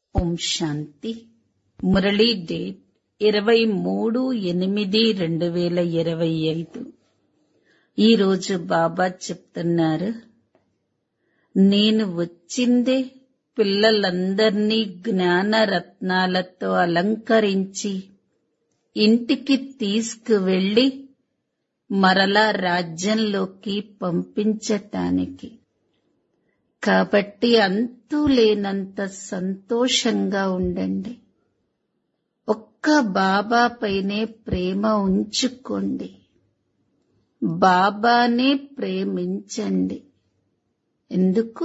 ఓం శాంతి Murali date ఇరవై మూడు ఎనిమిది రెండు వేల ఇరవై ఐదు ఈరోజు బాబా చెప్తున్నారు నేను వచ్చిందే పిల్లలందర్నీ జ్ఞాన రత్నాలతో అలంకరించి ఇంటికి తీసుకువెళ్లి మరలా రాజ్యంలోకి పంపించటానికి కాబట్టి అంతూ లేనంత సంతోషంగా ఉండండి ఒక్క బాబా పైనే ప్రేమ ఉంచుకోండి బాబానే ప్రేమించండి ఎందుకు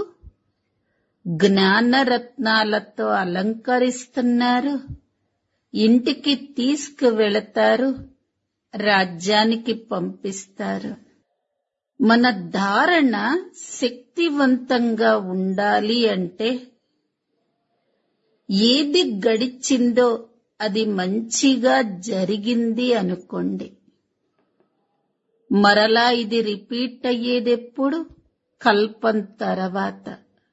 జ్ఞానరత్నాలతో అలంకరిస్తున్నారు ఇంటికి తీసుకువెళతారు రాజ్యానికి పంపిస్తారు మన ధారణ శక్తివంతంగా ఉండాలి అంటే ఏది గడిచిందో అది మంచిగా జరిగింది అనుకోండి మరలా ఇది రిపీట్ అయ్యేదెప్పుడు కల్పం తర్వాత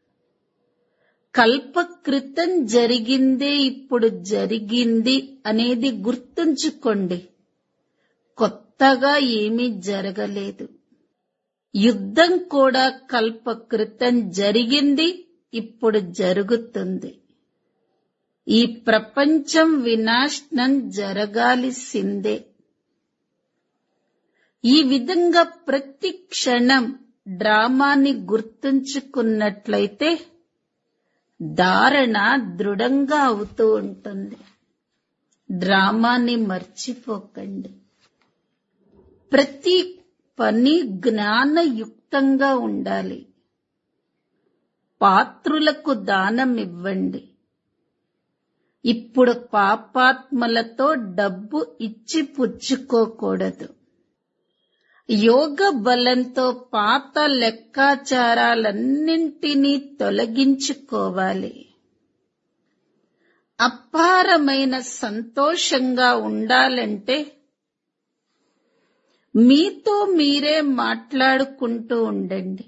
కల్ప క్రితం జరిగిందే ఇప్పుడు జరిగింది అనేది గుర్తుంచుకోండి కొత్తగా ఏమీ జరగలేదు యుద్ధం కూడా కల్ప క్రితం జరిగింది ఇప్పుడు జరుగుతుంది ఈ ప్రపంచం వినాశనం జరగాల్సిందే ఈ విధంగా ప్రతి క్షణం డ్రామాని గుర్తుంచుకున్నట్లయితే ధారణ దృఢంగా అవుతూ ఉంటుంది డ్రామాని మర్చిపోకండి ప్రతి పని జ్ఞానయుక్తంగా ఉండాలి పాత్రులకు దానం ఇవ్వండి ఇప్పుడు పాపాత్మలతో డబ్బు ఇచ్చి పుచ్చుకోకూడదు యోగ బలంతో పాత లెక్కాచారాలన్నింటినీ తొలగించుకోవాలి అపారమైన సంతోషంగా ఉండాలంటే మీతో మీరే మాట్లాడుకుంటూ ఉండండి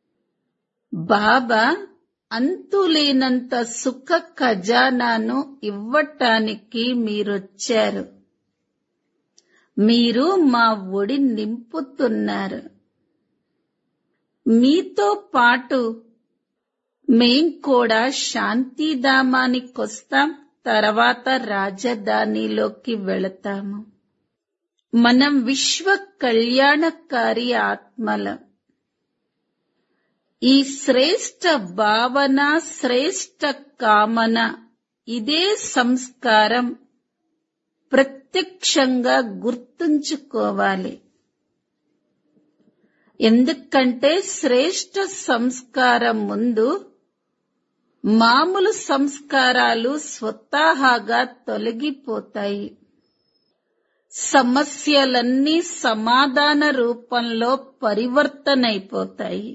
బాబా అంతులేనంత సుఖ ఖజానాను ఇవ్వటానికి మీరొచ్చారు మీరు మా ఒడి నింపుతున్నారు మీతో పాటు మేం కూడా శాంతిధామానికొస్తాం తర్వాత రాజధానిలోకి వెళతాము మనం విశ్వ కళ్యాణకారి ఆత్మలం ఈ శ్రేష్ట భావన శ్రేష్ట కామన ఇదే సంస్కారం ప్రత్యక్షంగా గుర్తుంచుకోవాలి ఎందుకంటే శ్రేష్ట సంస్కారం ముందు మామూలు సంస్కారాలు స్వతహాగా తొలగిపోతాయి సమస్యలన్నీ సమాధాన రూపంలో పరివర్తనైపోతాయి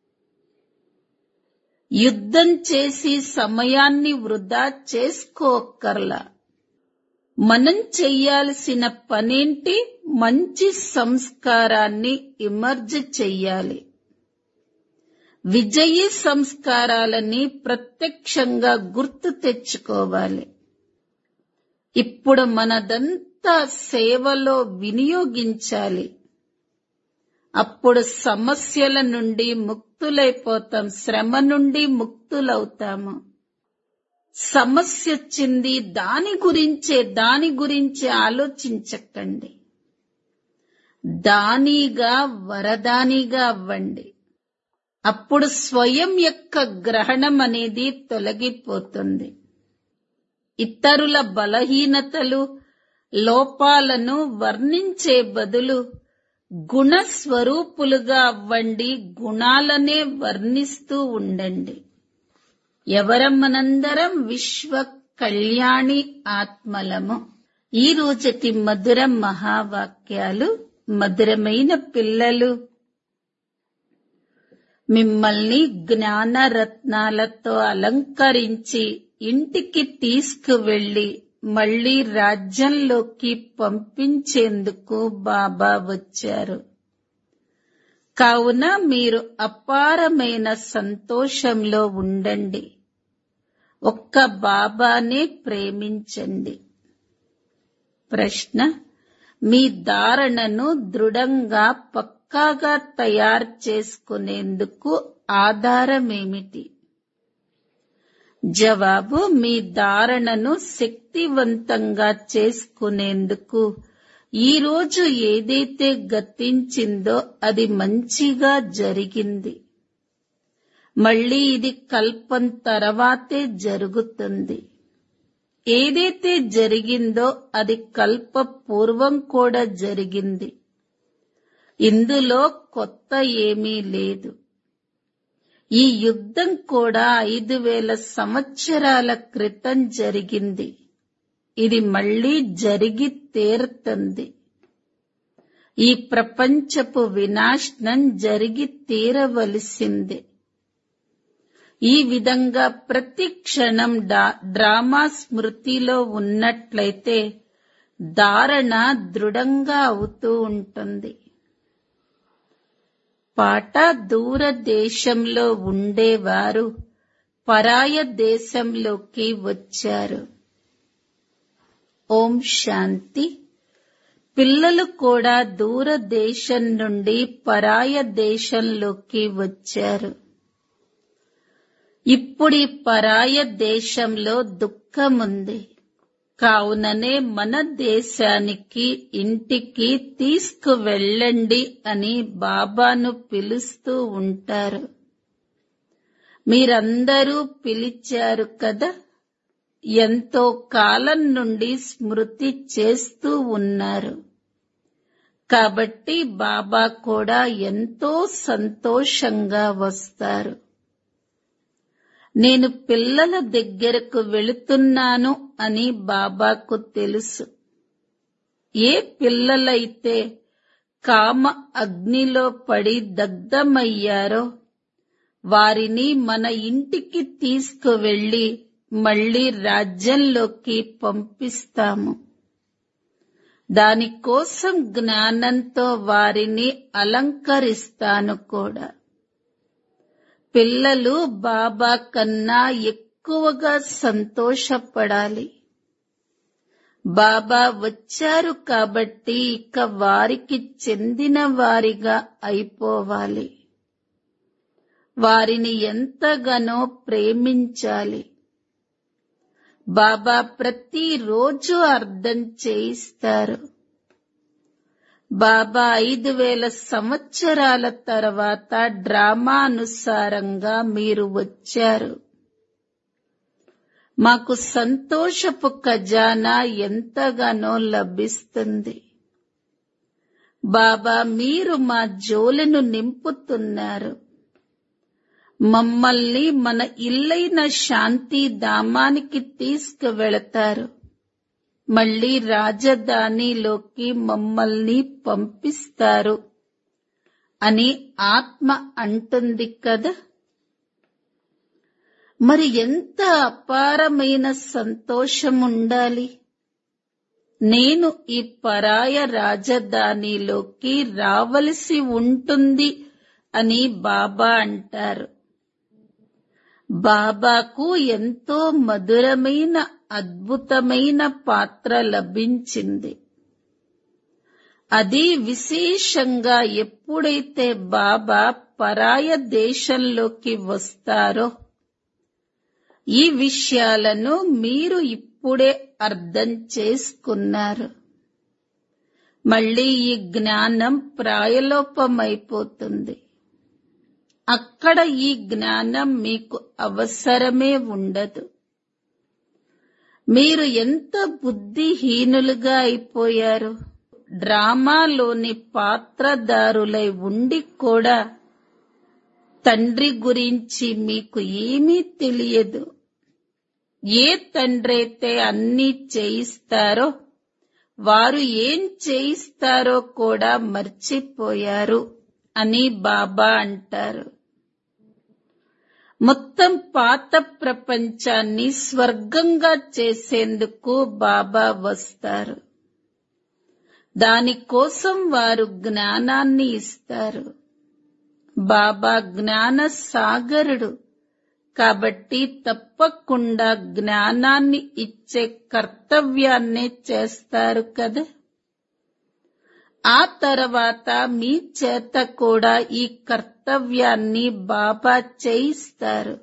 యుద్ధం చేసి సమయాన్ని వృధా చేసుకోక్కర్లా మనం చెయ్యాల్సిన పనేంటి మంచి సంస్కారాన్ని ఇమర్జ్ చెయ్యాలి విజయీ సంస్కారాలని ప్రత్యక్షంగా గుర్తు తెచ్చుకోవాలి ఇప్పుడు మనదంతా సేవలో వినియోగించాలి అప్పుడు సమస్యల నుండి ముక్తులైపోతాం శ్రమ నుండి ముక్తులవుతాము సమస్య వచ్చింది దాని గురించే దాని గురించి ఆలోచించకండి దానిగా వరదానిగా అవ్వండి అప్పుడు స్వయం యొక్క గ్రహణం అనేది తొలగిపోతుంది ఇతరుల బలహీనతలు లోపాలను వర్ణించే బదులు గుణస్వరూపులుగా అవ్వండి గుణాలనే వర్ణిస్తూ ఉండండి ఎవరం మనందరం విశ్వ కళ్యాణి ఆత్మలము ఈ రోజటి మధుర మహావాక్యాలు మధురమైన పిల్లలు మిమ్మల్ని జ్ఞాన రత్నాలతో అలంకరించి ఇంటికి తీసుకువెళ్లి మళ్లీ రాజ్యంలోకి పంపించేందుకు బాబా వచ్చారు కావున మీరు అపారమైన సంతోషంలో ఉండండి ఒక్క బాబానే ప్రేమించండి ప్రశ్న మీ ధారణను దృఢంగా పక్కాగా తయారు చేసుకునేందుకు ఆధారమేమిటి జవాబు మీ ధారణను శక్తివంతంగా చేసుకునేందుకు ఈ రోజు ఏదైతే గతించిందో అది మంచిగా జరిగింది మళ్ళీ ఇది కల్పం తర్వాతే జరుగుతుంది ఏదైతే జరిగిందో అది కల్ప పూర్వం కూడా జరిగింది ఇందులో కొత్త ఏమీ లేదు ఈ యుద్ధం కూడా ఐదు వేల సంవత్సరాల క్రితం జరిగింది ఇది మళ్ళీ జరిగి తీరుతుంది ఈ ప్రపంచపు వినాశనం జరిగి తీరవలసిందే ఈ విధంగా ప్రతి క్షణం డా- డ్రామా స్మృతిలో ఉన్నట్లయితే ధారణ దృఢంగా అవుతూ ఉంటుంది పాట దూర దేశంలో ఉండేవారు పరాయ దేశంలోకి వచ్చారు ఓం శాంతి పిల్లలు కూడా దూర దేశం నుండి పరాయ దేశంలోకి వచ్చారు ఇప్పుడు ఈ పరాయ దేశంలో దుఃఖముంది కావుననే మన దేశానికి ఇంటికి తీసుకువెళ్ళండి అని బాబాను పిలుస్తూ ఉంటారు మీరందరూ పిలిచారు కదా ఎంతో కాలం నుండి స్మృతి చేస్తూ ఉన్నారు కాబట్టి బాబా కూడా ఎంతో సంతోషంగా వస్తారు నేను పిల్లల దగ్గరకు వెళుతున్నాను అని బాబాకు తెలుసు ఏ పిల్లలైతే కామ అగ్నిలో పడి దగ్ధమయ్యారో వారిని మన ఇంటికి తీసుకువెళ్ళి మళ్ళీ రాజ్యంలోకి పంపిస్తాము దానికోసం జ్ఞానంతో వారిని అలంకరిస్తాను కూడా పిల్లలు బాబా కన్నా ఎక్కువగా సంతోషపడాలి బాబా వచ్చారు కాబట్టి ఇక వారికి చెందిన వారిగా అయిపోవాలి వారిని ఎంతగానో ప్రేమించాలి బాబా ప్రతిరోజు అర్థం చేయిస్తారు బాబా ఐదు వేల సంవత్సరాల తర్వాత డ్రామానుసారంగా మీరు వచ్చారు మాకు సంతోషపు ఖజానా ఎంతగానో లభిస్తుంది బాబా మీరు మా జోలెను నింపుతున్నారు మమ్మల్ని మన ఇల్లైన శాంతి ధామానికి తీసుకువెళతారు మళ్ళీ రాజధానిలోకి మమ్మల్ని పంపిస్తారు అని ఆత్మ అంటుంది కదా మరి ఎంత అపారమైన సంతోషం ఉండాలి నేను ఈ పరాయ రాజధానిలోకి రావలసి ఉంటుంది అని బాబా అంటారు బాబాకు ఎంతో మధురమైన అద్భుతమైన పాత్ర లభించింది అది విశేషంగా ఎప్పుడైతే బాబా పరాయ దేశంలోకి వస్తారో ఈ విషయాలను మీరు ఇప్పుడే అర్థం చేసుకున్నారు మళ్ళీ ఈ జ్ఞానం ప్రాయలోపమైపోతుంది అక్కడ ఈ జ్ఞానం మీకు అవసరమే ఉండదు మీరు ఎంత బుద్ధిహీనులుగా అయిపోయారు డ్రామాలోని పాత్రదారులై ఉండి కూడా తండ్రి గురించి మీకు ఏమీ తెలియదు ఏ తండ్రి అయితే అన్నీ చేయిస్తారో వారు ఏం చేయిస్తారో కూడా మర్చిపోయారు అని బాబా అంటారు మొత్తం పాత ప్రపంచాన్ని స్వర్గంగా చేసేందుకు బాబా వస్తారు దానికోసం వారు జ్ఞానాన్ని ఇస్తారు బాబా జ్ఞాన సాగరుడు కాబట్టి తప్పకుండా జ్ఞానాన్ని ఇచ్చే కర్తవ్యాన్నే చేస్తారు కదా ఆ తర్వాత మీ చేత కూడా ఈ కర్తవ్యాన్ని బాబా చేయిస్తారు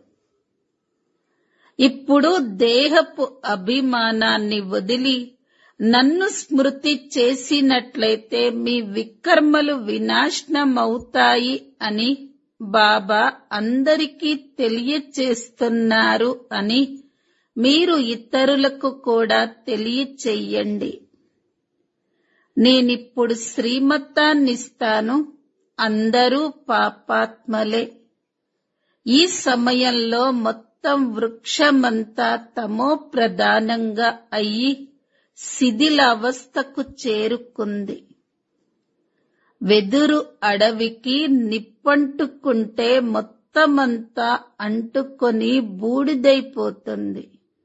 ఇప్పుడు దేహపు అభిమానాన్ని వదిలి నన్ను స్మృతి చేసినట్లయితే మీ వికర్మలు వినాశనమవుతాయి అని బాబా అందరికీ తెలియచేస్తున్నారు అని మీరు ఇతరులకు కూడా తెలియచెయ్యండి నేనిప్పుడు శ్రీమతాన్నిస్తాను అందరూ పాపాత్మలే ఈ సమయంలో మొత్తం వృక్షమంతా తమో ప్రధానంగా అయ్యి శిథిల అవస్థకు చేరుకుంది వెదురు అడవికి నిప్పంటుకుంటే మొత్తమంతా అంటుకొని బూడిదైపోతుంది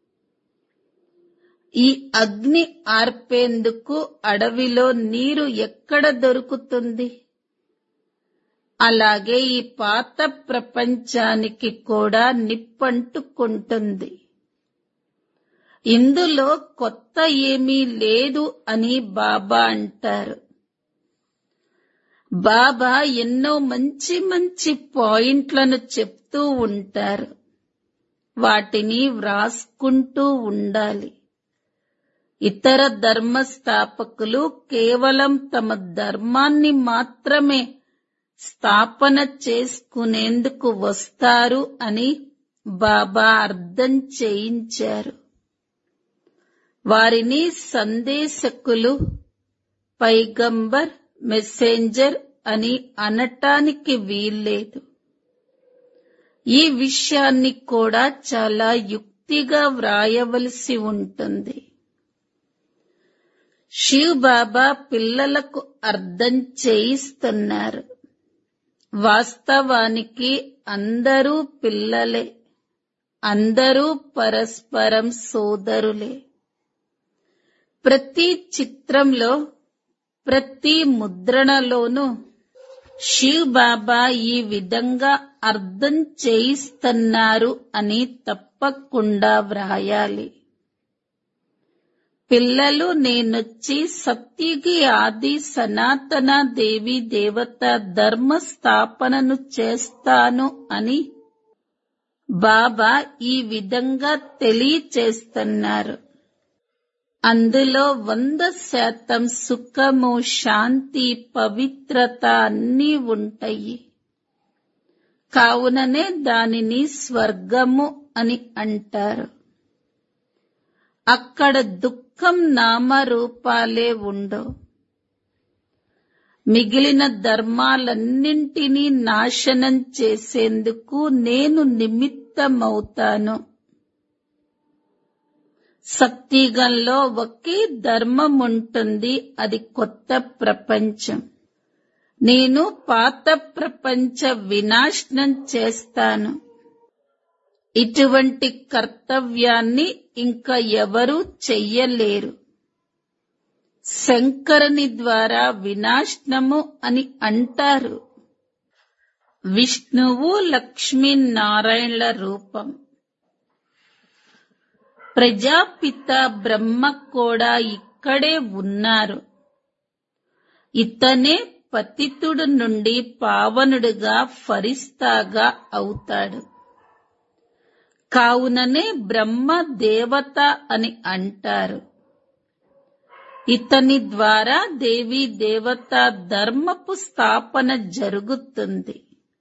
ఈ అగ్ని ఆర్పేందుకు అడవిలో నీరు ఎక్కడ దొరుకుతుంది అలాగే ఈ పాత ప్రపంచానికి కూడా నిప్పంటుకుంటుంది ఇందులో కొత్త ఏమీ లేదు అని బాబా అంటారు బాబా ఎన్నో మంచి మంచి పాయింట్లను చెప్తూ ఉంటారు వాటిని వ్రాసుకుంటూ ఉండాలి ఇతర ధర్మ స్థాపకులు కేవలం తమ ధర్మాన్ని మాత్రమే స్థాపన చేసుకునేందుకు వస్తారు అని బాబా అర్థం చేయించారు వారిని సందేశకులు పైగంబర్ మెసెంజర్ అని అనటానికి వీల్లేదు ఈ విషయాన్ని కూడా చాలా యుక్తిగా వ్రాయవలసి ఉంటుంది శివ్ బాబా పిల్లలకు అర్థం చేయిస్తున్నారు వాస్తవానికి అందరూ పిల్లలే అందరూ పరస్పరం సోదరులే ప్రతి చిత్రంలో ప్రతి ముద్రణలోనూ శివ్ బాబా ఈ విధంగా అర్థం చేయిస్తున్నారు అని తప్పకుండా వ్రాయాలి పిల్లలు నేనొచ్చి సత్యుగి ఆది సనాతన దేవి దేవత ధర్మ స్థాపనను చేస్తాను అని బాబా ఈ విధంగా తెలియచేస్తున్నారు అందులో వంద శాతం సుఖము శాంతి పవిత్రత అన్నీ ఉంటాయి కావుననే దానిని స్వర్గము అని అంటారు అక్కడ దుఃఖం నామరూపాలే ఉండవు మిగిలిన ధర్మాలన్నింటినీ నాశనం చేసేందుకు నేను నిమిత్తమవుతాను సత్యగంలో ఒకే ధర్మం ఉంటుంది అది కొత్త ప్రపంచం నేను పాత ప్రపంచ వినాశనం చేస్తాను ఇటువంటి కర్తవ్యాన్ని ఇంకా ఎవరూ చెయ్యలేరు శంకరుని ద్వారా వినాశనము అని అంటారు విష్ణువు లక్ష్మీనారాయణల రూపం ప్రజాపిత బ్రహ్మ కూడా ఇక్కడే ఉన్నారు ఇతనే పతితుడు నుండి పావనుడుగా ఫరిస్తాగా అవుతాడు కావుననే బ్రహ్మ దేవత అని అంటారు ఇతని ద్వారా దేవి దేవత ధర్మపు స్థాపన జరుగుతుంది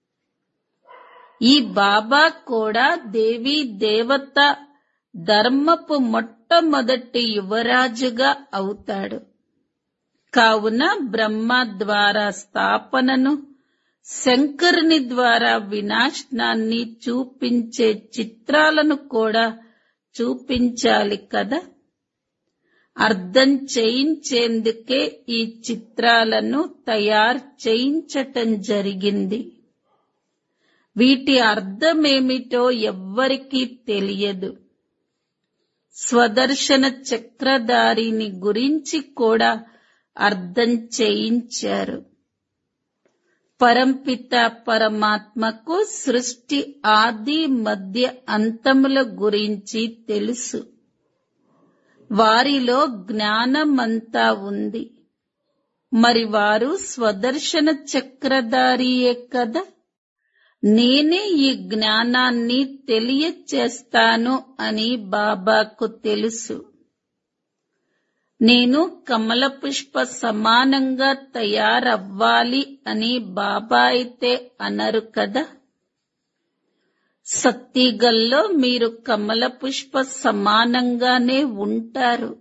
ఈ బాబా కూడా దేవి దేవత ధర్మపు మొట్టమొదటి యువరాజుగా అవుతాడు కావున బ్రహ్మ ద్వారా స్థాపనను శంకరుని ద్వారా వినాశనాన్ని చూపించే చిత్రాలను కూడా చూపించాలి కదా అర్థం చేయించేందుకే ఈ చిత్రాలను తయారు చేయించటం జరిగింది వీటి అర్థమేమిటో ఎవ్వరికీ తెలియదు స్వదర్శన చక్రధారిని గురించి కూడా అర్థం చేయించారు పరంపిత పరమాత్మకు సృష్టి ఆది మధ్య అంతముల గురించి తెలుసు వారిలో జ్ఞానమంతా ఉంది మరి వారు స్వదర్శన చక్రధారియే కదా నేనే ఈ జ్ఞానాన్ని తెలియచేస్తాను అని బాబాకు తెలుసు నేను కమల పుష్ప సమానంగా తయారవ్వాలి అని బాబా అయితే అనరు కదా సత్తిగల్లో మీరు కమల పుష్ప సమానంగానే ఉంటారు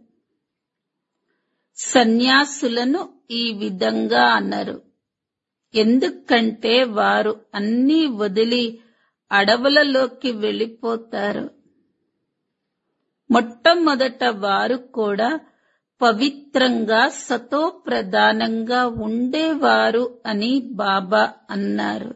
సన్యాసులను ఈ విధంగా అనరు ఎందుకంటే వారు అన్నీ వదిలి అడవులలోకి వెళ్ళిపోతారు మొట్టమొదట వారు కూడా పవిత్రంగా సతో ప్రధానంగా ఉండేవారు అని బాబా అన్నారు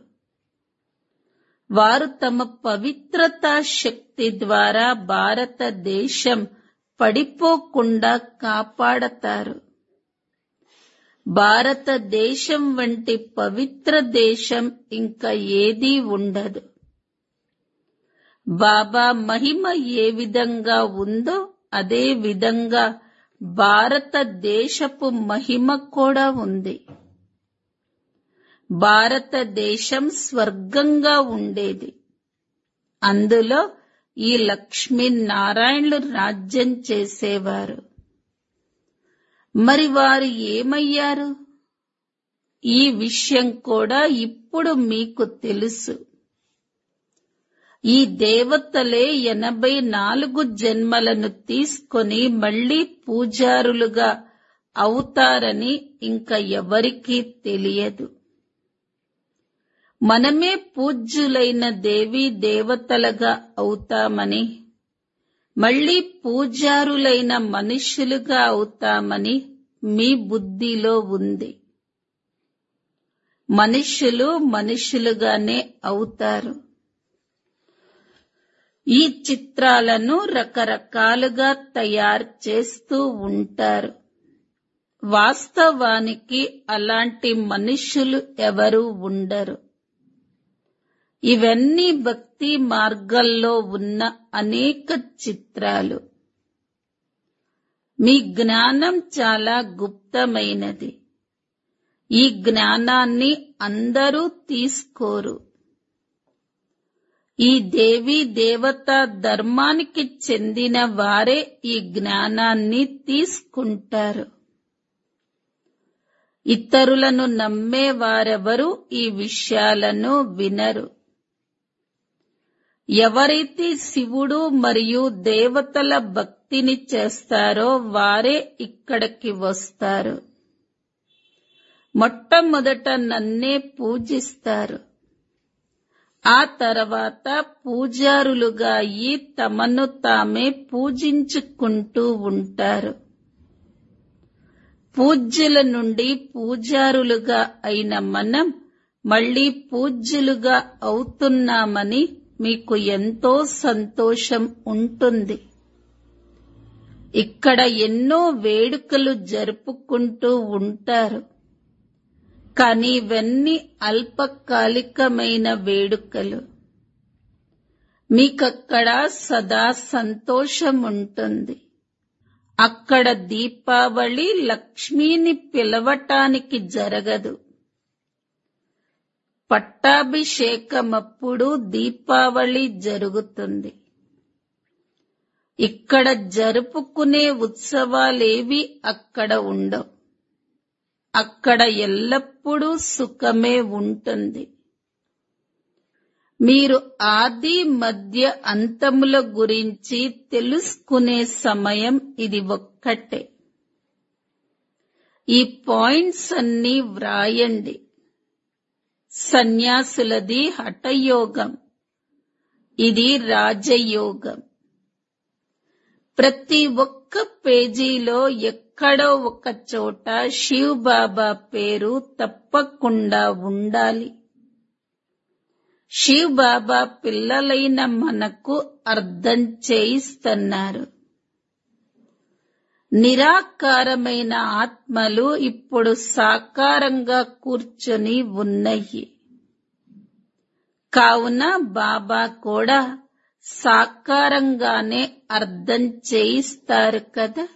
వారు తమ పవిత్రతా శక్తి ద్వారా భారతదేశం పడిపోకుండా కాపాడతారు భారతదేశం వంటి పవిత్ర దేశం ఇంకా ఏదీ ఉండదు బాబా మహిమ ఏ విధంగా ఉందో అదే విధంగా భారతదేశపు మహిమ కూడా ఉంది భారతదేశం స్వర్గంగా ఉండేది అందులో ఈ లక్ష్మీనారాయణులు రాజ్యం చేసేవారు మరి వారు ఏమయ్యారు ఈ విషయం కూడా ఇప్పుడు మీకు తెలుసు ఈ దేవతలే ఎనభై నాలుగు జన్మలను తీసుకొని మళ్లీ పూజారులుగా అవుతారని ఇంకా ఎవరికీ తెలియదు మనమే పూజ్యులైన దేవీ దేవతలుగా అవుతామని మళ్లీ పూజారులైన మనుష్యులుగా అవుతామని మీ బుద్ధిలో ఉంది మనుష్యులు మనుష్యులుగానే అవుతారు ఈ చిత్రాలను రకరకాలుగా తయారు చేస్తూ ఉంటారు వాస్తవానికి అలాంటి మనుష్యులు ఎవరు ఉండరు ఇవన్నీ భక్తి మార్గంలో ఉన్న అనేక చిత్రాలు మీ జ్ఞానం చాలా గుప్తమైనది ఈ జ్ఞానాన్ని అందరూ తీసుకోరు ఈ దేవీ దేవత ధర్మానికి చెందిన వారే ఈ జ్ఞానాన్ని తీసుకుంటారు ఇతరులను నమ్మే వారెవరు ఈ విషయాలను వినరు ఎవరైతే శివుడు మరియు దేవతల భక్తిని చేస్తారో వారే ఇక్కడికి వస్తారు మొట్టమొదట నన్నే పూజిస్తారు ఆ తర్వాత పూజారులుగా అయి తమను తామే పూజించుకుంటూ ఉంటారు పూజ్యుల నుండి పూజారులుగా అయిన మనం మళ్ళీ పూజ్యులుగా అవుతున్నామని మీకు ఎంతో సంతోషం ఉంటుంది ఇక్కడ ఎన్నో వేడుకలు జరుపుకుంటూ ఉంటారు కానీ ఇవన్నీ అల్పకాలికమైన వేడుకలు మీకక్కడ సదా సంతోషం ఉంటుంది అక్కడ దీపావళి లక్ష్మీని పిలవటానికి జరగదు పట్టాభిషేకమప్పుడు దీపావళి జరుగుతుంది ఇక్కడ జరుపుకునే ఉత్సవాలేవి అక్కడ ఉండవు అక్కడ ఎల్లప్పుడూ సుఖమే ఉంటుంది మీరు ఆది మధ్య అంతముల గురించి తెలుసుకునే సమయం ఇది ఒక్కటే ఈ పాయింట్స్ అన్ని వ్రాయండి సన్యాసులది హఠయోగం ఇది రాజయోగం ప్రతి ఒక్క పేజీలో ఎక్కడో ఒక చోట శివ్ బాబా పేరు తప్పకుండా ఉండాలి శివ్ బాబా పిల్లలైన మనకు అర్థం చేయిస్తున్నారు నిరాకారమైన ఆత్మలు ఇప్పుడు సాకారంగా కూర్చొని ఉన్నాయి కావున బాబా కూడా సాకారంగానే అర్థం చేయిస్తారు కదా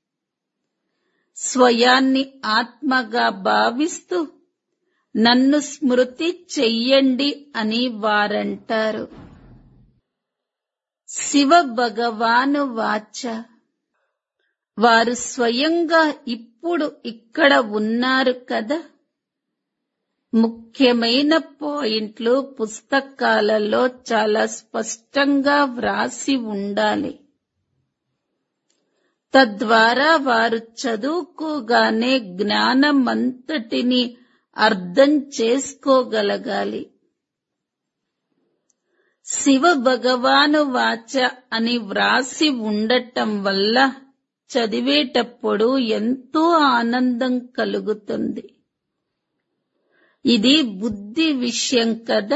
స్వయాన్ని ఆత్మగా భావిస్తూ నన్ను స్మృతి చెయ్యండి అని వారంటారు శివ భగవాను వాచ వారు స్వయంగా ఇప్పుడు ఇక్కడ ఉన్నారు కదా ముఖ్యమైన పాయింట్లు పుస్తకాలలో చాలా స్పష్టంగా వ్రాసి ఉండాలి తద్వారా వారు చదువుకోగానే జ్ఞానమంతటిని అర్థం చేసుకోగలగాలి శివ భగవాను వాచ అని వ్రాసి ఉండటం వల్ల చదివేటప్పుడు ఎంతో ఆనందం కలుగుతుంది ఇది బుద్ధి విషయం కదా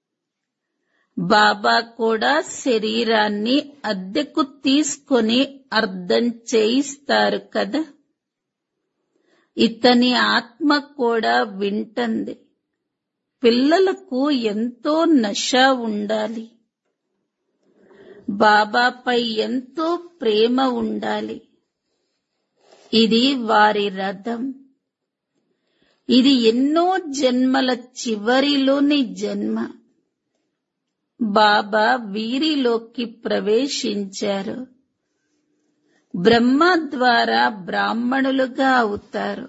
బాబా కూడా శరీరాన్ని అద్దెకు తీసుకొని అర్థం చేయిస్తారు కదా ఇతని ఆత్మ కూడా వింటుంది పిల్లలకు ఎంతో నష ఉండాలి బాబాపై ఎంతో ప్రేమ ఉండాలి ఇది వారి రథం ఇది ఎన్నో జన్మల చివరిలోని జన్మ బాబా వీరిలోకి ప్రవేశించారు బ్రహ్మ ద్వారా బ్రాహ్మణులుగా అవుతారు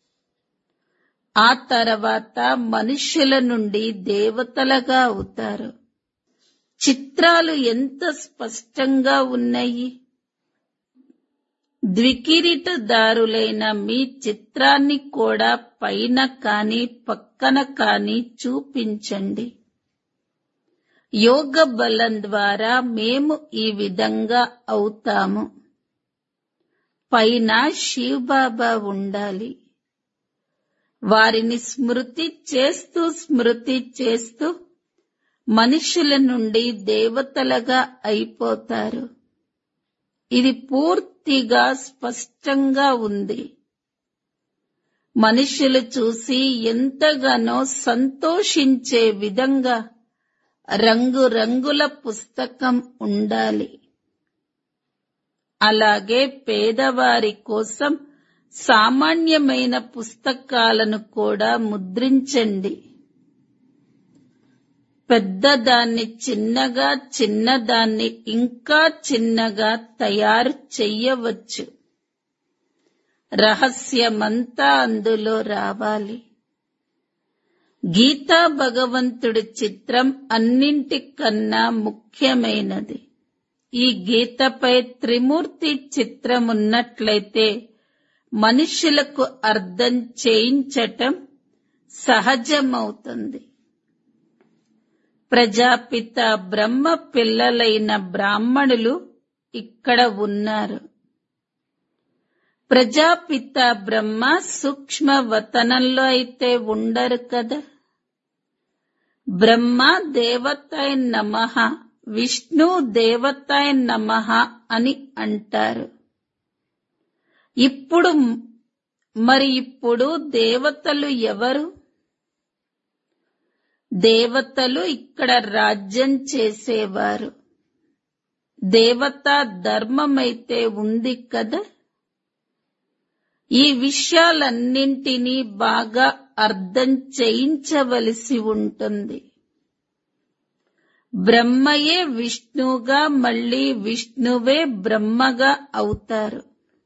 ఆ తర్వాత మనుష్యుల నుండి దేవతలుగా అవుతారు చిత్రాలు ఎంత స్పష్టంగా ఉన్నాయి ద్వికిరీటదారులైన మీ చిత్రాన్ని కూడా పైన కాని పక్కన కాని చూపించండి యోగ బలం ద్వారా మేము ఈ విధంగా అవుతాము పైన శివబాబా ఉండాలి వారిని స్మృతి చేస్తూ స్మృతి చేస్తూ మనుషుల నుండి దేవతలుగా అయిపోతారు ఇది పూర్తిగా స్పష్టంగా ఉంది మనుషులు చూసి ఎంతగానో సంతోషించే విధంగా రంగురంగుల పుస్తకం ఉండాలి అలాగే పేదవారి కోసం సామాన్యమైన పుస్తకాలను కూడా ముద్రించండి పెద్దదాన్ని చిన్నగా చిన్నదాన్ని ఇంకా చిన్నగా తయారు చెయ్యవచ్చు రహస్యమంతా అందులో రావాలి గీతా భగవంతుడి చిత్రం అన్నింటికన్నా ముఖ్యమైనది ఈ గీతపై త్రిమూర్తి చిత్రం ఉన్నట్లయితే మనుషులకు అర్థం చేయించటం సహజమవుతుంది ప్రజాపిత బ్రహ్మ పిల్లలైన బ్రాహ్మణులు ఇక్కడ ఉన్నారు ప్రజాపిత బ్రహ్మ సూక్ష్మ వతనంలో అయితే ఉండరు కదా బ్రహ్మ దేవతాయ నమః విష్ణు దేవతాయ నమః అని అంటారు ఇప్పుడు మరి ఇప్పుడు దేవతలు ఎవరు దేవతలు ఇక్కడ రాజ్యం చేసేవారు దేవతా ధర్మమైతే ఉంది కదా ఈ విషయాలన్నింటినీ బాగా అర్థం చేయించవలసి ఉంటుంది బ్రహ్మయే విష్ణువుగా మళ్ళీ విష్ణువే బ్రహ్మగా అవుతారు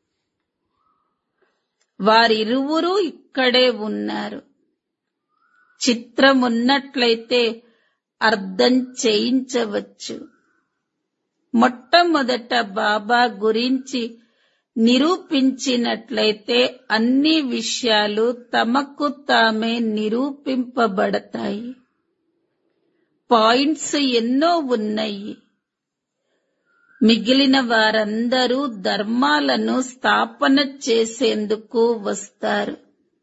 వారిరువురు ఇక్కడే ఉన్నారు చిత్రం ఉన్నట్లయితే అర్థం చేయించవచ్చు మొట్టమొదట బాబా గురించి నిరూపించినట్లయితే అన్ని విషయాలు తమకు తామే నిరూపింపబడతాయి పాయింట్స్ ఎన్నో ఉన్నాయి మిగిలిన వారందరూ ధర్మాలను స్థాపన చేసేందుకు వస్తారు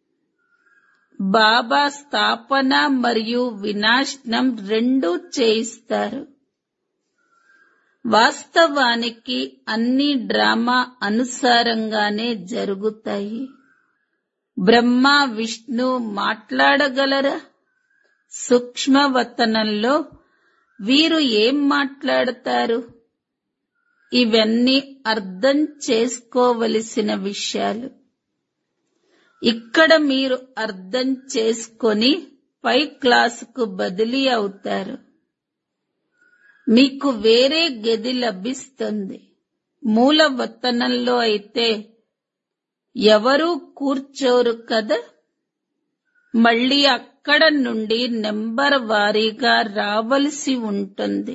బాబా స్థాపన మరియు వినాశనం రెండూ చేయిస్తారు వాస్తవానికి అన్ని డ్రామా అనుసారంగానే జరుగుతాయి బ్రహ్మ విష్ణు మాట్లాడగలరా సూక్ష్మవతనంలో వీరు ఏం మాట్లాడతారు ఇవన్నీ అర్థం చేసుకోవలసిన విషయాలు ఇక్కడ మీరు అర్థం చేసుకొని పై క్లాసుకు బదిలీ అవుతారు మీకు వేరే గది లభిస్తుంది మూల వతనంలో అయితే ఎవరూ కూర్చోరు కదా మళ్ళీ అక్కడ నుండి నెంబర్ వారీగా రావలసి ఉంటుంది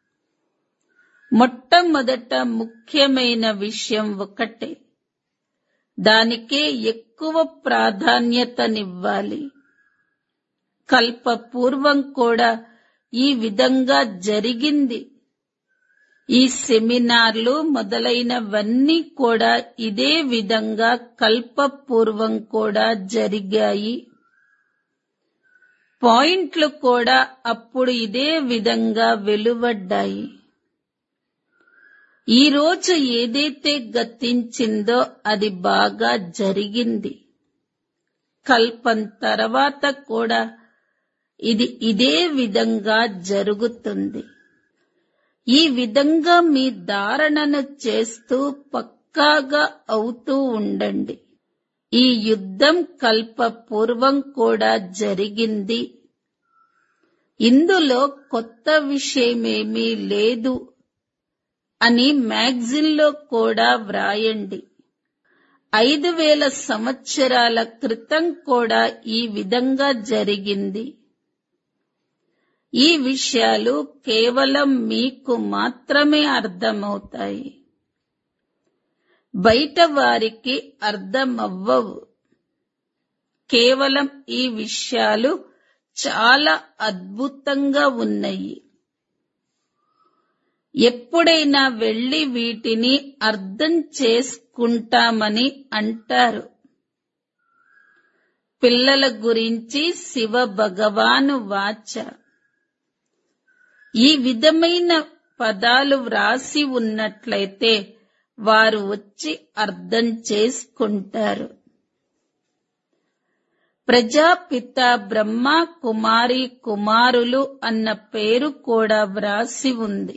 మొట్టమొదట ముఖ్యమైన విషయం ఒకటే దానికే ఎక్కువ ప్రాధాన్యతనివ్వాలి కల్పపూర్వం కూడా ఈ విధంగా జరిగింది ఈ సెమినార్లు మొదలైనవన్నీ కూడా ఇదే విధంగా కల్పపూర్వం కూడా జరిగాయి పాయింట్లు కూడా అప్పుడు ఇదే విధంగా వెలువడ్డాయి ఈ రోజు ఏదైతే గతించిందో అది బాగా జరిగింది కల్పం తర్వాత కూడా ఇది ఇదే విధంగా జరుగుతుంది ఈ విధంగా మీ ధారణను చేస్తూ పక్కాగా అవుతూ ఉండండి ఈ యుద్ధం కల్ప పూర్వం కూడా జరిగింది ఇందులో కొత్త విషయమేమీ లేదు అని మ్యాగజిన్లో కూడా వ్రాయండి ఐదు వేల సంవత్సరాల క్రితం కూడా ఈ విధంగా జరిగింది ఈ విషయాలు కేవలం మీకు మాత్రమే అర్థమవుతాయి బయట వారికి అర్థమవ్వవు కేవలం ఈ విషయాలు చాలా అద్భుతంగా ఉన్నాయి ఎప్పుడైనా వెళ్లి వీటిని అర్థం చేసుకుంటామని అంటారు పిల్లల గురించి శివ భగవాను వాచ ఈ విధమైన పదాలు వ్రాసి ఉన్నట్లయితే వారు వచ్చి అర్థం చేసుకుంటారు ప్రజాపిత బ్రహ్మ కుమారి కుమారులు అన్న పేరు కూడా వ్రాసి ఉంది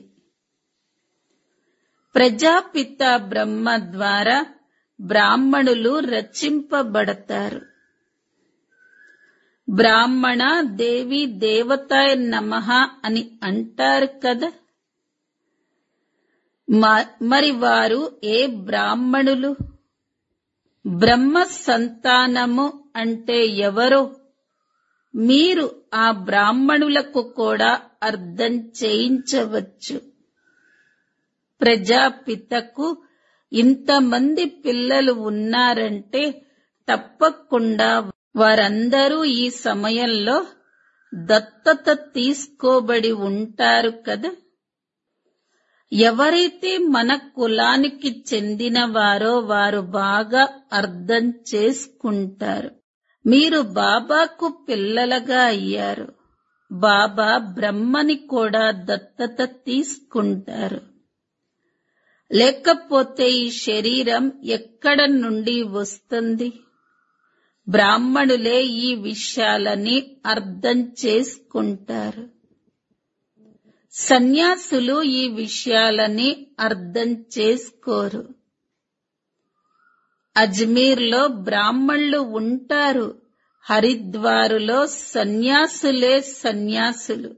ప్రజాపిత బ్రహ్మ ద్వారా బ్రాహ్మణులు రచింపబడతారు బ్రాహ్మణ దేవి దేవతాయ నమః అని అంటారు కదా మ- మరి వారు ఏ బ్రాహ్మణులు బ్రహ్మ సంతానము అంటే ఎవరో మీరు ఆ బ్రాహ్మణులకు కూడా అర్థం చేయించవచ్చు ప్రజాపితకు ఇంతమంది పిల్లలు ఉన్నారంటే తప్పకుండా వారందరూ ఈ సమయంలో దత్తత తీసుకోబడి ఉంటారు కదా ఎవరైతే మన కులానికి చెందినవారో వారు బాగా అర్థం చేసుకుంటారు మీరు బాబాకు పిల్లలుగా అయ్యారు బాబా బ్రహ్మని కూడా దత్తత తీసుకుంటారు లేకపోతే ఈ శరీరం ఎక్కడ నుండి వస్తుంది బ్రాహ్మణులే ఈ విషయాలని అర్థం చేసుకుంటారు సన్యాసులు ఈ విషయాలని అర్థం చేసుకోరు అజ్మీర్లో బ్రాహ్మణులు ఉంటారు హరిద్వారులో సన్యాసులే సన్యాసులు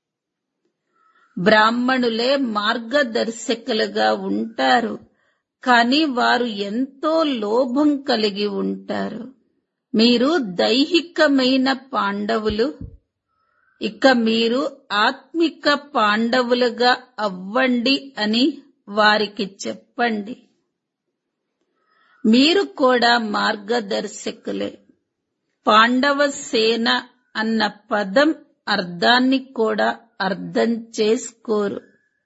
బ్రాహ్మణులే మార్గదర్శకులుగా ఉంటారు కానీ వారు ఎంతో లోభం కలిగి ఉంటారు మీరు దైహికమైన పాండవులు ఇక మీరు ఆత్మిక పాండవులుగా అవ్వండి అని వారికి చెప్పండి మీరు కూడా మార్గదర్శకులే పాండవ సేన అన్న పదం అర్థాన్ని కూడా అర్థం చేసుకోరు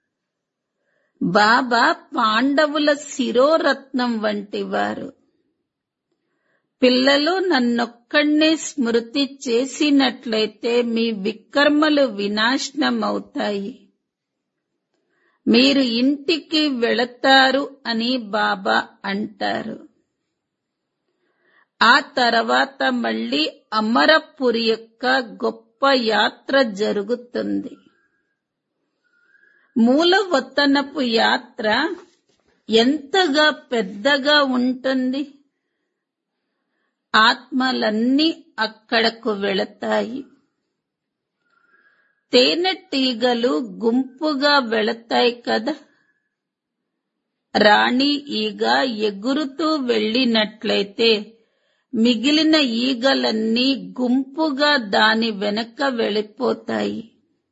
బాబా పాండవుల శిరోరత్నం వంటివారు పిల్లలు నన్నొక్కడినే స్మృతి చేసినట్లయితే మీ వికర్మలు వినాశనమవుతాయి మీరు ఇంటికి వెళతారు అని బాబా అంటారు ఆ తర్వాత మళ్ళీ అమరపురి యొక్క గొప్ప యాత్ర జరుగుతుంది మూలవతనపు యాత్ర ఎంతగా పెద్దగా ఉంటుంది ఆత్మలన్నీ అక్కడకు వెళతాయి తేనెటీగలు గుంపుగా వెళతాయి కదా రాణి ఈగ ఎగురుతూ వెళ్ళినట్లయితే మిగిలిన ఈగలన్నీ గుంపుగా దాని వెనక వెళ్ళిపోతాయి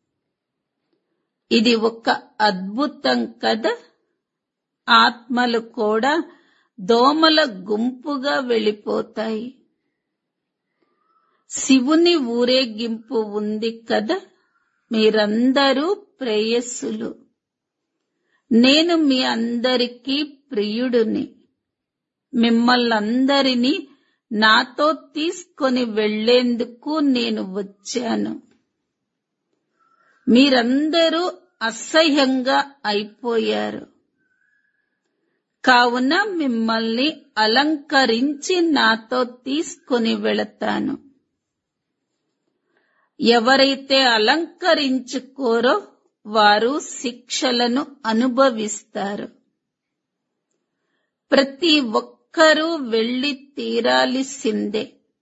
ఇది ఒక అద్భుతం కదా ఆత్మలు కూడా దోమల గుంపుగా వెళ్ళిపోతాయి శివుని ఊరేగింపు ఉంది కదా మీరందరూ ప్రేయస్సులు నేను మీ అందరికీ ప్రియుడుని మిమ్మల్నందరినీ నాతో తీసుకొని వెళ్లేందుకు నేను వచ్చాను మీరందరూ అసహ్యంగా అయిపోయారు కావున మిమ్మల్ని అలంకరించి నాతో తీసుకొని వెళతాను ఎవరైతే అలంకరించుకోరో వారు శిక్షలను అనుభవిస్తారు ప్రతి ఒక్కరూ వెళ్లి తీరాల్సిందే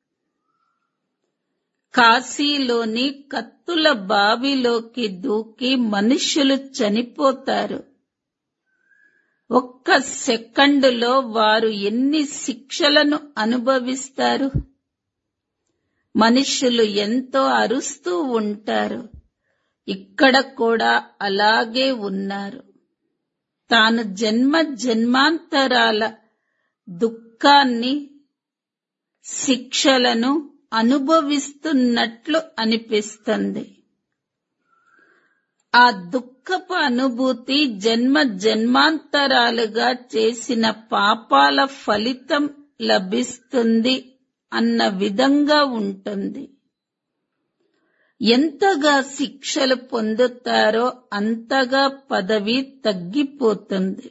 కాశీలోని కత్తుల బావిలోకి దూకి మనుషులు చనిపోతారు ఒక్క సెకండులో వారు ఎన్ని శిక్షలను అనుభవిస్తారు మనుషులు ఎంతో అరుస్తూ ఉంటారు ఇక్కడ కూడా అలాగే ఉన్నారు తాను జన్మ జన్మాంతరాల దుఃఖాన్ని శిక్షలను అనుభవిస్తున్నట్లు అనిపిస్తుంది ఆ దుఃఖపు అనుభూతి జన్మ జన్మాంతరాలుగా చేసిన పాపాల ఫలితం లభిస్తుంది అన్న విధంగా ఉంటుంది ఎంతగా శిక్షలు పొందుతారో అంతగా పదవి తగ్గిపోతుంది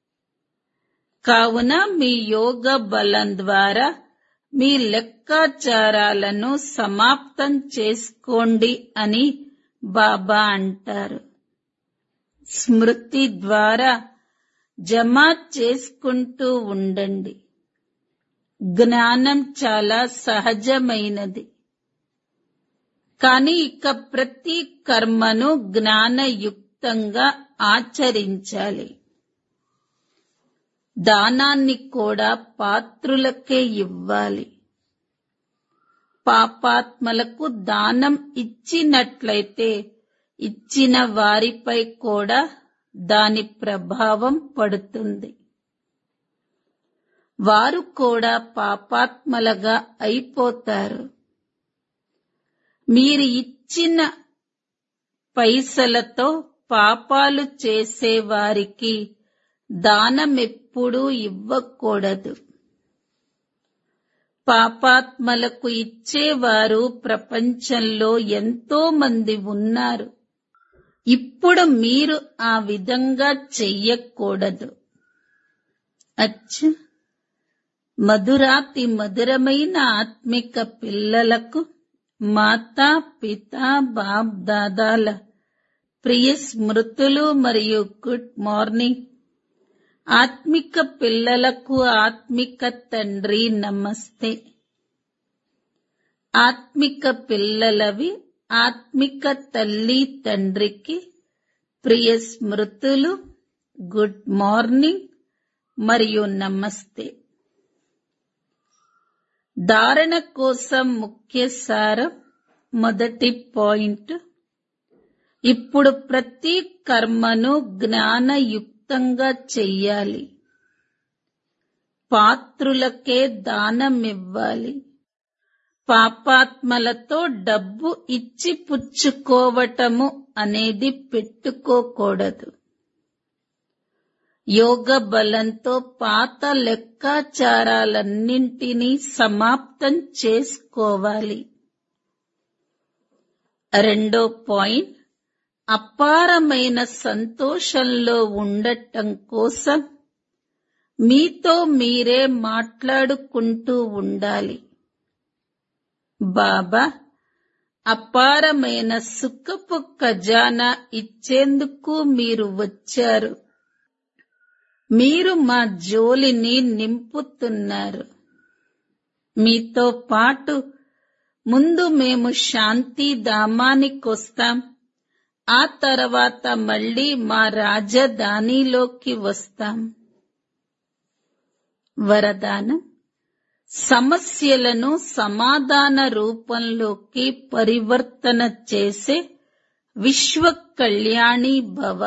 కావున మీ యోగ బలం ద్వారా మీ లెక్కాచారాలను సమాప్తం చేసుకోండి అని బాబా అంటారు స్మృతి ద్వారా జమ చేసుకుంటూ ఉండండి జ్ఞానం చాలా సహజమైనది కానీ ఇక ప్రతి కర్మను జ్ఞానయుక్తంగా ఆచరించాలి దానాన్ని కూడా పాత్రులకే ఇవ్వాలి పాపాత్మలకు దానం ఇచ్చినట్లయితే ఇచ్చిన వారిపై కూడా దాని ప్రభావం పడుతుంది వారు కూడా పాపాత్మలుగా అయిపోతారు మీరు ఇచ్చిన పైసలతో పాపాలు చేసేవారికి దానమెప్పుడూ ఇవ్వకూడదు పాపాత్మలకు ఇచ్చేవారు ప్రపంచంలో ఎంతో మంది ఉన్నారు ఇప్పుడు మీరు ఆ విధంగా చెయ్యకూడదు అచ్చ మధురాతి మధురమైన ఆత్మిక పిల్లలకు మాతా పిత బాప్ దాదాల ప్రియ స్మృతులు మరియు గుడ్ మార్నింగ్ ఆత్మిక పిల్లలకు ఆత్మిక తండ్రి నమస్తే ఆత్మిక పిల్లలవి ఆత్మిక తల్లి తండ్రికి ప్రియ స్మృతులు గుడ్ మార్నింగ్ మరియు నమస్తే ధారణ కోసం ముఖ్య సారం మొదటి పాయింట్ ఇప్పుడు ప్రతి కర్మను జ్ఞానయుక్తంగా చెయ్యాలి పాత్రులకే దానం ఇవ్వాలి పాపాత్మలతో డబ్బు ఇచ్చి పుచ్చుకోవటము అనేది పెట్టుకోకూడదు యోగ బలంతో పాత లెక్కాచారాలన్నింటినీ సమాప్తం చేసుకోవాలి రెండో పాయింట్ అపారమైన సంతోషంలో ఉండటం కోసం మీతో మీరే మాట్లాడుకుంటూ ఉండాలి బాబా అపారమైన సుఖపు ఖజానా ఇచ్చేందుకు మీరు వచ్చారు మీరు మా జోలిని నింపుతున్నారు మీతో పాటు ముందు మేము శాంతి ధామానికొస్తాం ఆ తర్వాత మళ్ళీ మా రాజధానిలోకి వస్తాం వరదానం సమస్యలను సమాధాన రూపంలోకి పరివర్తన చేసే విశ్వ కళ్యాణి భవ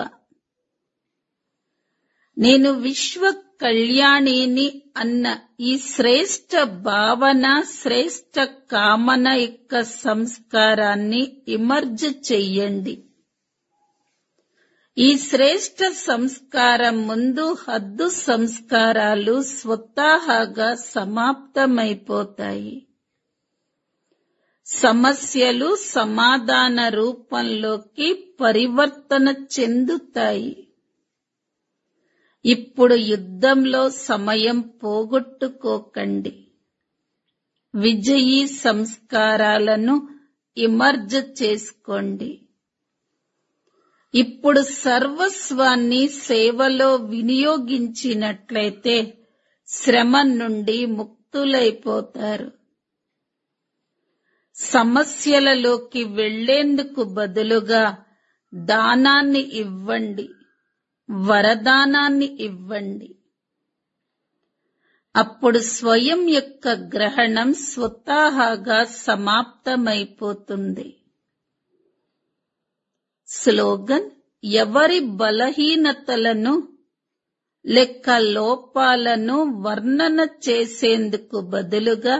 నేను విశ్వ కళ్యాణిని అన్న ఈ శ్రేష్ట భావన శ్రేష్ట కామన యొక్క సంస్కారాన్ని ఇమర్జ్ చెయ్యండి ఈ శ్రేష్ట సంస్కారం ముందు హద్దు సంస్కారాలు స్వతహాగా సమాప్తమైపోతాయి సమస్యలు సమాధాన రూపంలోకి పరివర్తన చెందుతాయి ఇప్పుడు యుద్ధంలో సమయం పోగొట్టుకోకండి విజయీ సంస్కారాలను ఇమర్జ్ చేసుకోండి ఇప్పుడు సర్వస్వాన్ని సేవలో వినియోగించినట్లయితే శ్రమ నుండి ముక్తులైపోతారు సమస్యలలోకి వెళ్లేందుకు బదులుగా దానాన్ని ఇవ్వండి వరదానాన్ని ఇవ్వండి అప్పుడు స్వయం యొక్క గ్రహణం స్వతహాగా సమాప్తమైపోతుంది స్లోగన్ ఎవరి బలహీనతలను లెక్క లోపాలను వర్ణన చేసేందుకు బదులుగా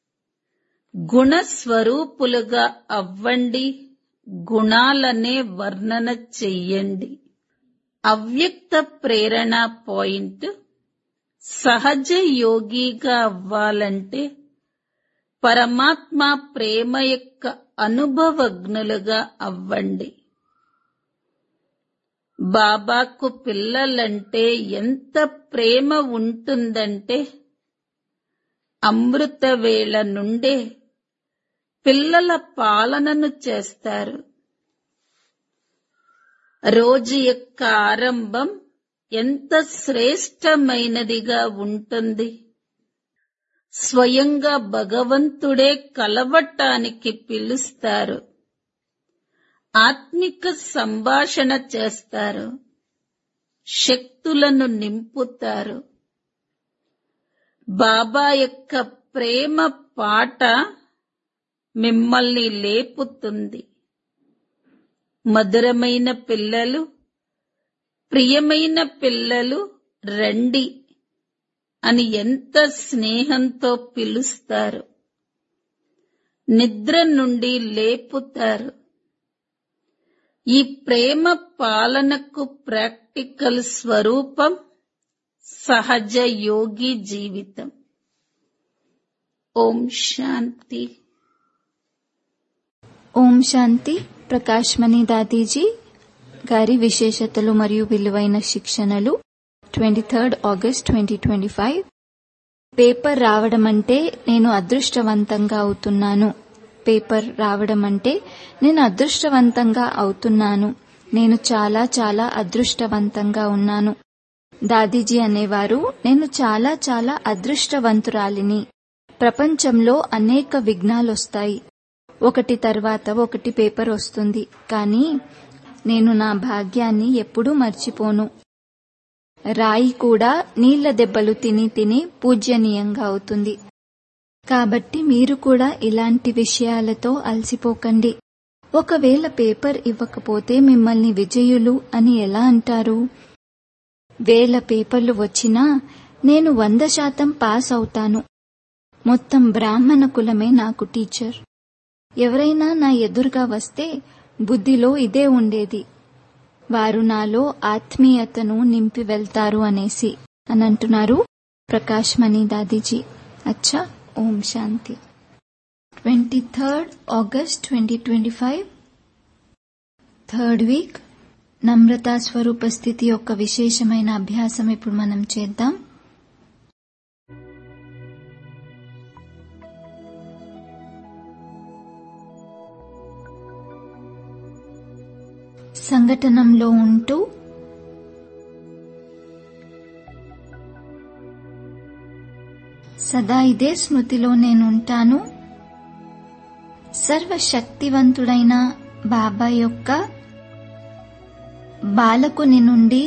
గుణస్వరూపులుగా అవ్వండి గుణాలనే వర్ణన చెయ్యండి అవ్యక్త ప్రేరణ పాయింట్ సహజ యోగిగా అవ్వాలంటే పరమాత్మ ప్రేమ యొక్క అనుభవజ్ఞులుగా అవ్వండి బాబాకు పిల్లలంటే ఎంత ప్రేమ ఉంటుందంటే అమృత వేళ నుండే పిల్లల పాలనను చేస్తారు రోజు యొక్క ఆరంభం ఎంత శ్రేష్టమైనదిగా ఉంటుంది స్వయంగా భగవంతుడే కలవటానికి పిలుస్తారు ఆత్మిక సంభాషణ చేస్తారు శక్తులను నింపుతారు బాబా యొక్క ప్రేమ పాట మిమ్మల్ని లేపుతుంది మధురమైన పిల్లలు ప్రియమైన పిల్లలు రండి అని ఎంత స్నేహంతో పిలుస్తారు నిద్ర నుండి లేపుతారు ఈ ప్రేమ పాలనకు ప్రాక్టికల్ స్వరూపం సహజ యోగి జీవితం ఓం శాంతి ఓం శాంతి ప్రకాష్ మణి దాదీజీ గారి విశేషతలు మరియు విలువైన శిక్షణలు twenty third August twenty twenty five paper రావడం అంటే నేను అదృష్టవంతంగా అవుతున్నాను పేపర్ రావడం అంటే నేను అదృష్టవంతంగా అవుతున్నాను నేను చాలా చాలా అదృష్టవంతంగా ఉన్నాను దాదీజీ అనేవారు నేను చాలా చాలా అదృష్టవంతురాలిని ప్రపంచంలో అనేక విఘ్నాలొస్తాయి ఒకటి తర్వాత ఒకటి పేపర్ వస్తుంది కానీ నేను నా భాగ్యాన్ని ఎప్పుడూ మర్చిపోను రాయి కూడా నీళ్ల దెబ్బలు తిని తిని పూజ్యనీయంగా అవుతుంది కాబట్టి మీరు కూడా ఇలాంటి విషయాలతో అలసిపోకండి ఒకవేళ పేపర్ ఇవ్వకపోతే మిమ్మల్ని విజయులు అని ఎలా అంటారు వేల పేపర్లు వచ్చినా నేను వంద శాతం పాస్ అవుతాను మొత్తం బ్రాహ్మణ కులమే నాకు టీచర్ ఎవరైనా నా ఎదురుగా వస్తే బుద్ధిలో ఇదే ఉండేది వారు నాలో ఆత్మీయతను నింపి వెళ్తారు అనేసి అని అంటున్నారు ప్రకాష్ మణి దాదీజీ అచ్చా ఓం శాంతి twenty third August twenty twenty five third week నమ్రతా స్వరూప స్థితి యొక్క విశేషమైన అభ్యాసం ఇప్పుడు మనం చేద్దాం సంఘటనంలో ఉంటూ సదా ఇదే స్మృతిలో నేనుంటాను సర్వశక్తివంతుడైన బాబా యొక్క బాలకుని నుండి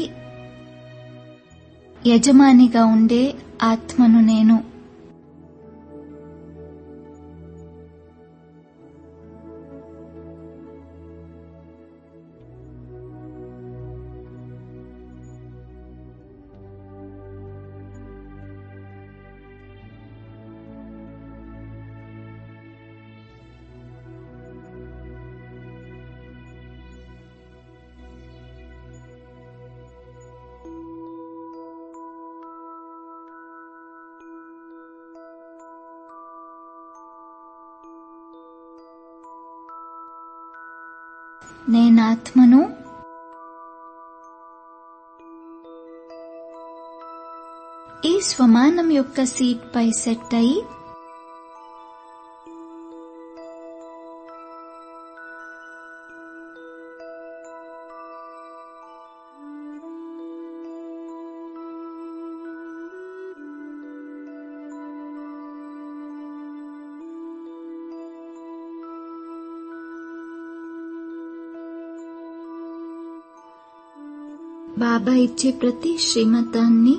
యజమానిగా ఉండే ఆత్మను నేను నేనాత్మను ఈ స్వమానం యొక్క సీట్ పై సెట్ అయి బాబా ఇచ్చే ప్రతి శ్రీమతాన్ని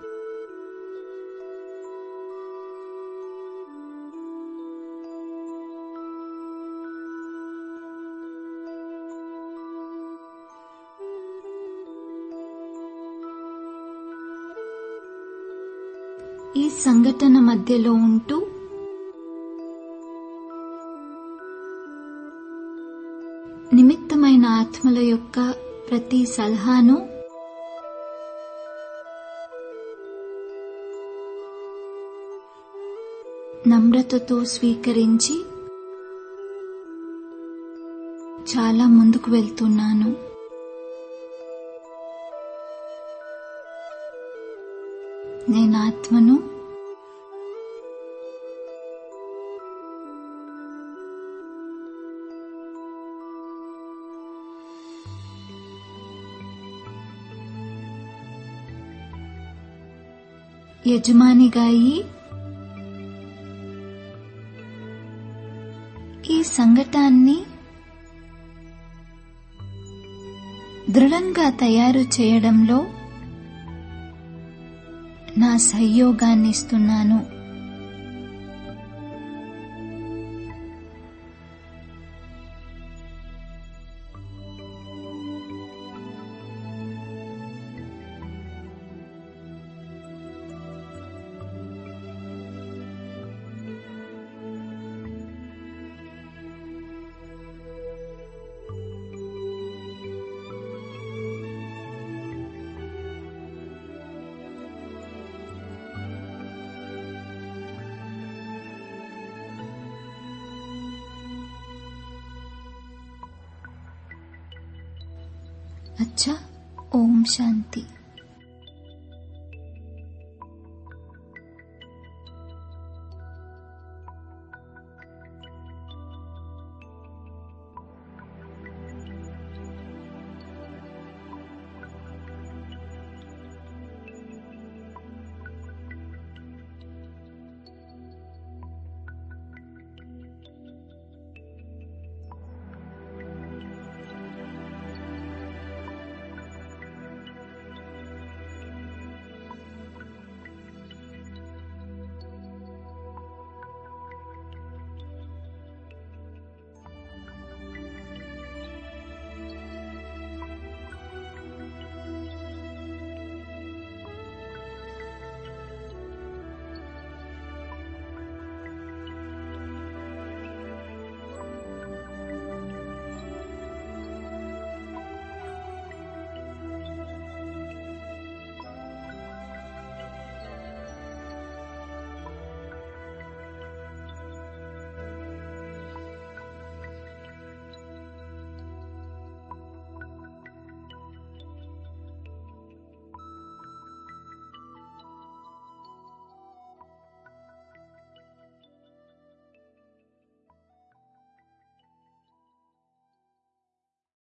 ఈ సంఘటన మధ్యలో ఉంటూ నిమిత్తమైన ఆత్మల యొక్క ప్రతి సలహాను నమ్రతతో స్వీకరించి చాలా ముందుకు వెళ్తున్నాను నేను ఆత్మను యజమానిగా అయి ఈ సంఘటాన్ని దృఢంగా తయారు చేయడంలో నా సహయోగాన్ని ఇస్తున్నాను अच्छा ओम शांति